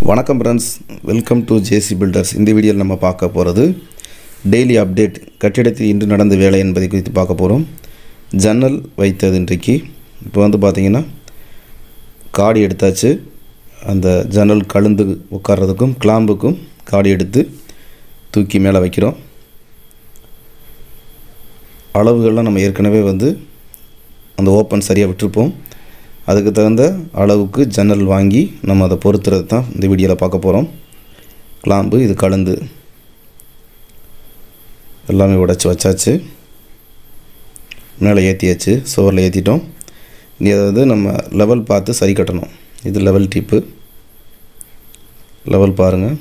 வணக்கம் friends welcome to JC builders இந்த வீடியோவில் நம்ம பார்க்க போகிறது டெய்லி அப்டேட் கட்டிடத்தில் இன்று நடந்த வேலை என்பதை குறித்து பார்க்க போகிறோம் ஜன்னல் வைத்தது இன்றைக்கு இப்போ வந்து பார்த்திங்கன்னா காடி எடுத்தாச்சு அந்த ஜன்னல் கழுந்து உட்கார்றதுக்கும் கிளாம்புக்கும் காடி எடுத்து தூக்கி மேலே வைக்கிறோம் அளவுகள்லாம் நம்ம ஏற்கனவே வந்து அந்த ஓப்பன் சரியாக விட்டுருப்போம் அதுக்கு தகுந்த அளவுக்கு ஜன்னல் வாங்கி நம்ம அதை பொறுத்துறது தான் இந்த வீடியோவில் பார்க்க போகிறோம் கிளாம்பு இது கலந்து எல்லாமே உடச்சி வச்சாச்சு மேலே ஏற்றியாச்சு சுவரில் ஏற்றிட்டோம் இனி அதை வந்து நம்ம லெவல் பார்த்து சரி கட்டணும் இது லெவல் டிப்பு லெவல் பாருங்கள்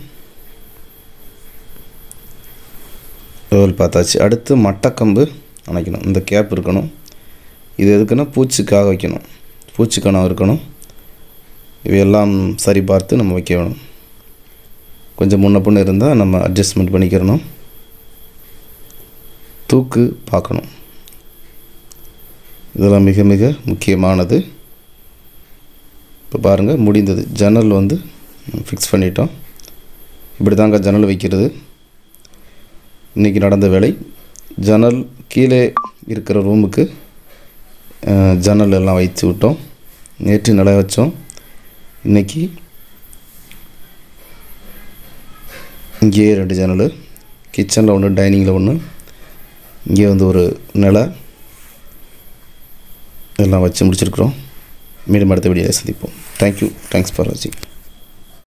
லெவல் பார்த்தாச்சு அடுத்து மட்டக்கம்பு அணைக்கணும் இந்த கேப் இருக்கணும் இது எதுக்குன்னா பூச்சிக்காக வைக்கணும் பூச்சிக்கணம் இருக்கணும் இவையெல்லாம் சரி பார்த்து நம்ம வைக்க வேணும் கொஞ்சம் முன்ன பின்ன இருந்தால் நம்ம அட்ஜஸ்ட்மெண்ட் பண்ணிக்கிறணும் தூக்கு பார்க்கணும் இதெல்லாம் மிக மிக முக்கியமானது இப்போ பாருங்கள் முடிந்தது ஜன்னல் வந்து ஃபிக்ஸ் பண்ணிட்டோம் இப்படி தாங்க ஜன்னல் வைக்கிறது இன்றைக்கி நடந்த வேலை ஜன்னல் கீழே இருக்கிற ரூமுக்கு ஜன்னல் எல்லாம் வைத்து விட்டோம் நேற்று நிலை வச்சோம் இன்றைக்கி இங்கேயே ரெண்டு ஜன்னல் கிச்சனில் ஒன்று டைனிங்கில் ஒன்று இங்கே வந்து ஒரு நிலை எல்லாம் வச்சு முடிச்சிருக்கிறோம் மீண்டும் அடுத்த வீடியோவில் சந்திப்போம் தேங்க்யூ தேங்க்ஸ் ஃபார் வாட்சிங்